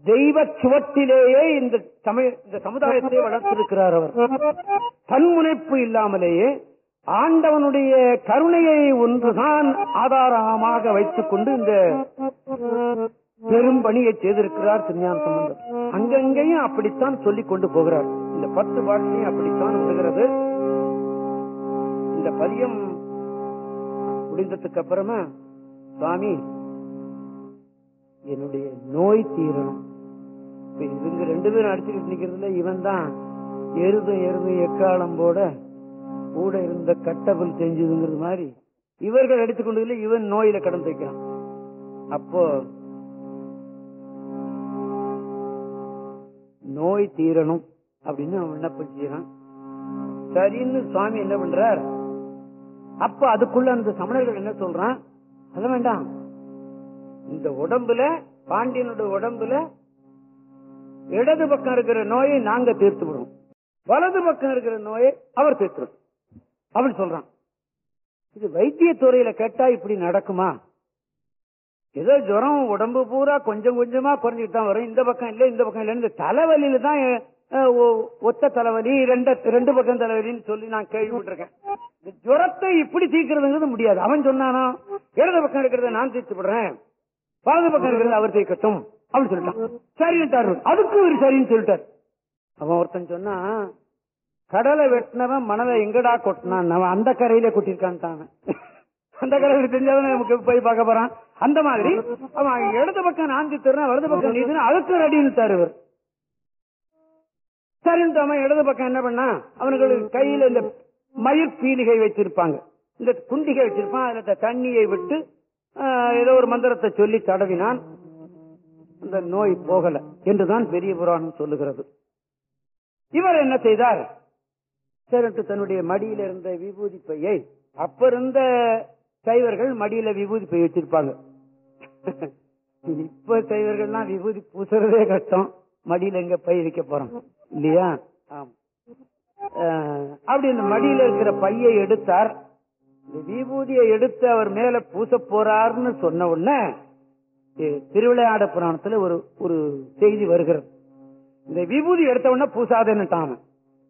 தெய்வ சுவட்டிலேயே இந்த சமய இந்த சமுதாயத்தை வளர்த்திருக்கிறார் அவர் தன்முனைப்பு இல்லாமலேயே ஆண்டவனுடைய கருணையை ஒன்றுதான் ஆதாரமாக வைத்துக் கொண்டு இந்த பெரும் பணியை செய்திருக்கிறார் திருஞான சம்பந்தர் அங்கங்கேயும் அப்படித்தான் சொல்லிக் கொண்டு போகிறார் இந்த பத்து பாட்டிலையும் அப்படித்தான் வருகிறது இந்த பதியம் முடிந்ததுக்கு அப்புறமா சுவாமி என்னுடைய நோய் தீரணும் இப்ப இவங்க ரெண்டு பேரும் அடிச்சுக்கிட்டு நிக்கிறதுல இவன் தான் எருதும் எருதும் எக்காலம் போட கூட இருந்த கட்டபல் செஞ்சதுங்கிறது மாதிரி இவர்கள் அடித்துக்கொண்டதுல இவன் நோயில கடந்து வைக்கிறான் அப்போ நோய் தீரணும் அப்படின்னு அவன் விண்ணப்பம் செய்யறான் சரின்னு சுவாமி என்ன பண்றார் அப்ப அதுக்குள்ள அந்த சமணர்கள் என்ன சொல்றான் அத வேண்டாம் இந்த உடம்புல பாண்டியனுடைய உடம்புல இடது பக்கம் இருக்கிற நோயை நாங்க தீர்த்து விடுவோம் வலது பக்கம் இருக்கிற நோயை அவர் தீர்த்துடும் அப்படின்னு சொல்றான் இது வைத்தியத்துறையில கேட்டா இப்படி நடக்குமா ஏதோ ஜுரம் உடம்பு பூரா கொஞ்சம் கொஞ்சமா குறைஞ்சிட்டு தான் வரும் இந்த பக்கம் இல்ல இந்த பக்கம் இல்ல இந்த தலைவலியில தான் அஹ், ஒ- ஒத்த தலைவலி ரெண்டு ரெண்டு பக்கம் தலைவலின்னு சொல்லி நான் கேள்விப்பட்டிருக்கேன் இந்த ஜுரத்தை இப்படி தீர்க்கிறதுங்கிறது முடியாது அவன் சொன்னானா இடது பக்கம் இருக்கிறத நான் தீர்த்து விடுறேன் வலது பக்கம் இருக்கிறத அவர் தீர்க்கட்டும் அப்படின்னு சொல்லிட்டான் சரின்ட்டாரு அதுக்கு இவர் சரின்னு சொல்லிட்டார் அவன் ஒருத்தன் சொன்னா கடலை வெட்டினவன் மணலை எங்கடா கொட்டினான் அவன் அந்த கரையில கொட்டிருக்கான் அந்த கரையில தெரிஞ்சாதான் நமக்கு போய் பார்க்க போறான் அந்த மாதிரி அவன் இடது பக்கம் நான் திட்டுறான் வலது பக்கம் நீ தின்னு, அதுக்கு ரெடின்னு இவர் சரின்ட்டு அவன் இடது பக்கம் என்ன பண்ணா அவனுக்கு கையில இந்த மயிர் பீலிகை வச்சிருப்பாங்க இந்த குண்டிகை வச்சிருப்பான் அதுல இந்த தண்ணியை விட்டு ஆஹ், ஏதோ ஒரு மந்திரத்தை சொல்லி தடவினான் அந்த நோய் போகல என்றுதான் பெரிய புராணம் சொல்லுகிறது இவர் என்ன செய்தார் சரின்ட்டு தன்னுடைய மடியில இருந்த விபூதி பையை அப்ப இருந்த சைவர்கள் மடியில விபூதி பை வச்சிருப்பாங்க இப்ப சைவர்கள்லாம் விபூதி பூசுறதே கஷ்டம் மடியில எங்க பை வைக்க போறோம் இல்லையா ஆமா அஹ், அப்படி இந்த மடியில இருக்கிற பையை எடுத்தார் இந்த விபூதியை எடுத்து அவர் மேல பூச போறாருன்னு சொன்ன உடனே இ- திருவிளையாட புராணத்துல ஒரு ஒரு செய்தி வருகிறது இந்த விபூதி எடுத்த உடனே பூசாதேன்னுட்டான் அவன்.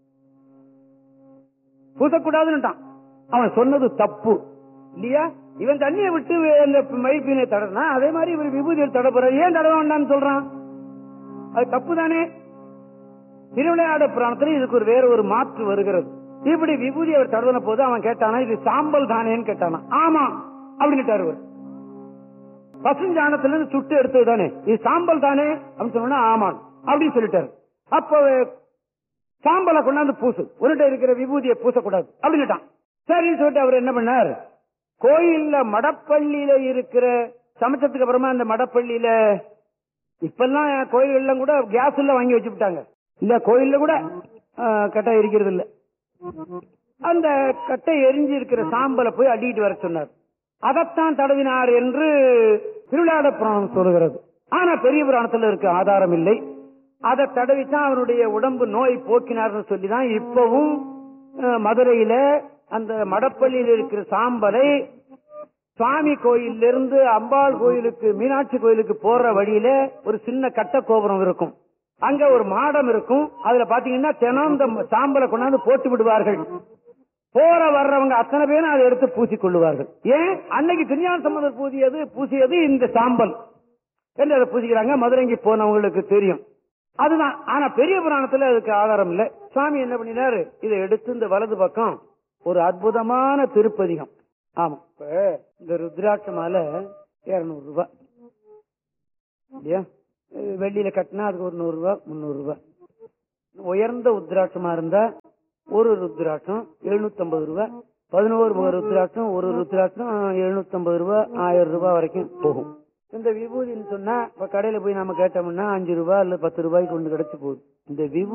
பூசக்கூடாதுன்னுட்டான் அவன் சொன்னது தப்பு இல்லையா இவன் தண்ணியை விட்டு அந்த மயிர்பீனை தடனா அதே மாதிரி இவர் விபூதியை தடப்புற ஏன் தடவ வேண்டாம்னு சொல்றான் அது தப்பு தானே திருவிளையாட புராணத்துல இதுக்கு ஒரு வேற ஒரு மாற்று வருகிறது இப்படி விபூதி அவர் தடவின போது அவன் கேட்டானா இது சாம்பல் தானேன்னு கேட்டானா ஆமா அப்படின்னுட்டாரு இவர் பசுஞ்சாணத்துல இருந்து சுட்டு எடுத்தது தானே இது சாம்பல் தானே அப்படின்னு சொன்னா ஆமான் அப்படின்னு சொல்லிட்டாரு அப்போ சாம்பலை கொண்டாந்து பூசு உன்கிட்ட இருக்கிற விபூதியை பூசக்கூடாது அப்படின்னுட்டான் சரின்னு சொல்லிட்டு அவர் என்ன பண்ணார் கோயில்ல மடப்பள்ளியில இருக்கிற சமைச்சதுக்கு அப்புறமா அந்த மடப்பள்ளியில இப்பெல்லாம் கோயில்கள்ல கூட கேஸ் எல்லாம் வாங்கி வச்சு விட்டாங்க இல்ல கோயில்ல கூட ஆஹ், கட்டை எரிக்கிறது இல்ல அந்த கட்டை எரிஞ்சு இருக்கிற சாம்பலை போய் அடிக்கிட்டு வர சொன்னார் அதைத்தான் தடவினார் என்று திருவிழாட புராணம் சொல்லுகிறது ஆனா பெரிய புராணத்துல இருக்கு ஆதாரம் இல்லை அதை தடவித்தான் அவருடைய உடம்பு நோய் போக்கினார்னு சொல்லிதான் இப்பவும் அஹ், மதுரையில அந்த மடப்பள்ளியில் இருக்கிற சாம்பலை சுவாமி கோயில்ல இருந்து அம்பாள் கோயிலுக்கு மீனாட்சி கோயிலுக்கு போற வழியில ஒரு சின்ன கட்ட கோபுரம் இருக்கும் அங்க ஒரு மாடம் இருக்கும் அதுல பாத்தீங்கன்னா தினம் இந்த சாம்பலை கொண்டாந்து போட்டு விடுவார்கள் போற வர்றவங்க அத்தனை பேரும் அதை எடுத்து பூசிக் கொள்ளுவார்கள் ஏன் அன்னைக்கு திருஞான சம்பந்தர் பூசியது பூசியது இந்த சாம்பல் என்று அதை பூசிக்கிறாங்க மதுரைக்கு போனவங்களுக்கு தெரியும் அதுதான் ஆனா பெரிய புராணத்துல அதுக்கு ஆதாரம் இல்ல சுவாமி என்ன பண்ணினாரு இதை எடுத்து இந்த வலது பக்கம் ஒரு அற்புதமான திருப்பதிகம் ஆமா இப்ப இந்த ருத்ராட்ச மாலை இருநூறு ரூபாய் இல்லையா அஹ் வெள்ளியில கட்டினா அதுக்கு ஒரு நூறு ரூபாய் முந்நூறு ரூபாய் உயர்ந்த உத்ராட்சமா இருந்தா ஒரு ருத்ராட்சம் எழுநூத்தி ஐம்பது ரூபாய் பதினோரு முக ருத்ராட்சம் ஒரு ருத்ராட்சம் எழுநூத்தி ஐம்பது ரூபாய் ஆயிரம் ரூபாய் வரைக்கும் போகும் இந்த விபூதின்னு சொன்னா இப்ப கடையில போய் நாம கேட்டோம்னா அஞ்சு ரூபாய் இல்ல பத்து ரூபாய்க்கு ஒண்ணு கிடைச்சு போகுது இந்த விபூதி